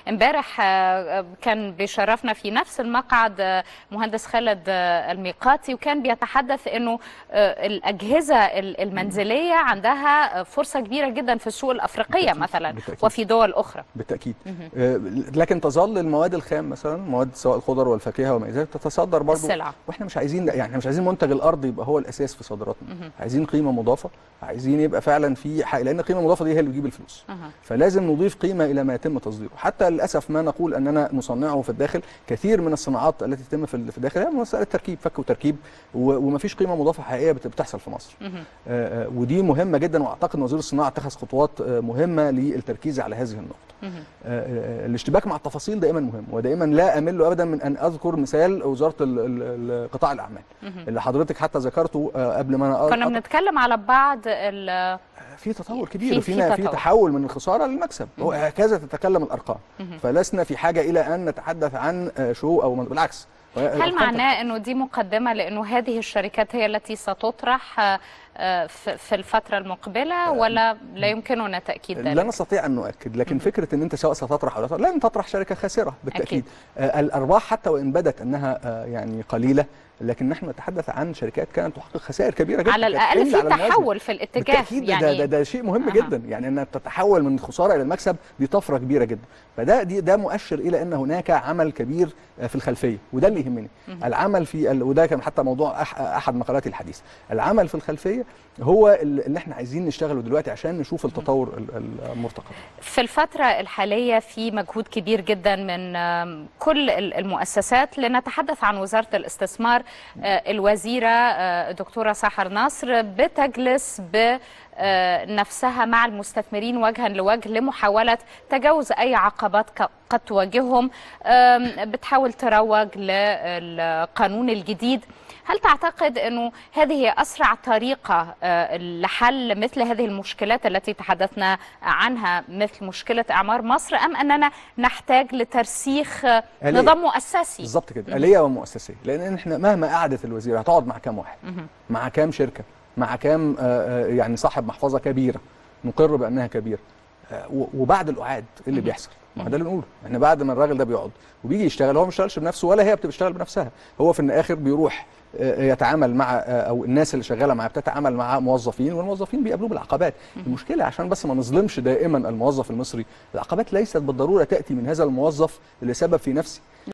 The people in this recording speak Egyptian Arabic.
امبارح آه، كان بيشرفنا في نفس المقعد آه، مهندس خالد آه، الميقاتي وكان بيتحدث انه آه، الاجهزه ال- المنزليه عندها آه، فرصه كبيره جدا في السوق الافريقيه بالتأكيد، مثلا بالتأكيد. وفي دول اخرى بالتاكيد آه، لكن تظل المواد الخام مثلا مواد سواء الخضر والفاكهه وما الى ذلك تتصدر برضه السلعة. واحنا مش عايزين يعني احنا مش عايزين منتج الارض يبقى هو الاساس في صادراتنا عايزين قيمه مضافه عايزين يبقى فعلا في حق لان القيمه المضافه دي هي اللي بتجيب الفلوس أها. فلازم نضيف قيمه الى ما يتم تصديره حتى للاسف ما نقول اننا نصنعه في الداخل كثير من الصناعات التي تتم في في الداخل هي مساله تركيب فك وتركيب و- ومفيش قيمه مضافه حقيقيه بت- بتحصل في مصر آه، آه، ودي مهمه جدا واعتقد ان وزير الصناعه اتخذ خطوات آه، مهمه للتركيز على هذه النقطه آه، آه، الاشتباك مع التفاصيل دائما مهم ودائما لا امل ابدا من ان اذكر مثال وزاره ال- ال- ال- قطاع الاعمال اللي حضرتك حتى ذكرته آه، قبل ما انا كنا أ- بنتكلم على بعض ال- في تطور في- كبير في وفينا في تطور. تحول من الخساره للمكسب وهكذا تتكلم الارقام فلسنا في حاجه الى ان نتحدث عن آه، شو او بالعكس هل الأرقام معناه انه دي مقدمه لانه هذه الشركات هي التي ستطرح آه، آه، في في الفتره المقبله ولا لا يمكننا تاكيد لا ذلك؟ نستطيع ان نؤكد لكن فكره ان انت سواء ستطرح او لا تطرح لن تطرح شركه خاسره بالتاكيد أكيد. آه الارباح حتى وان بدت انها آه يعني قليله لكن نحن نتحدث عن شركات كانت تحقق خسائر كبيره جدا على كانت الاقل حمل في على الموازنة. تحول في الاتجاه بالتاكيد ده, ده, ده شيء مهم أها. جدا يعني انك تتحول من الخساره الى المكسب دي طفره كبيره جدا فده دي ده مؤشر الى ان هناك عمل كبير آه، في الخلفيه وده اللي يهمني العمل في ال... وده كان حتى موضوع أح... احد مقالاتي الحديثه العمل في الخلفيه هو ال- اللي احنا عايزين نشتغله دلوقتي عشان نشوف التطور ال- المرتقب في الفترة الحالية في مجهود كبير جدا من آم، كل ال- المؤسسات لنتحدث عن وزارة الاستثمار آه، الوزيرة آه، الدكتورة سحر نصر بتجلس بنفسها مع المستثمرين وجها لوجه لمحاولة تجاوز أي عقبات ك- قد تواجههم آم، بتحاول تروج للقانون الجديد هل تعتقد أنه هذه هي أسرع طريقة آه، لحل مثل هذه المشكلات التي تحدثنا عنها مثل مشكلة إعمار مصر أم أننا نحتاج لترسيخ آه، آلية. نظام مؤسسي بالظبط كده آلية ومؤسسية لأن احنا مهما قعدت الوزيرة هتقعد مع كام واحد مع كام شركة مع كام آه، آه، يعني صاحب محفظة كبيرة نقر بأنها كبيرة آه، و- وبعد القعاد إيه اللي بيحصل ما هو ده اللي بنقوله احنا بعد ما الراجل ده بيقعد وبيجي يشتغل هو ما بيشتغلش بنفسه ولا هي بتشتغل بنفسها هو في الاخر بيروح آه، يتعامل مع آه، او الناس اللي شغاله معاه بتتعامل مع موظفين والموظفين بيقابلوه بالعقبات المشكله عشان بس ما نظلمش دائما الموظف المصري العقبات ليست بالضروره تاتي من هذا الموظف اللي سبب في نفسي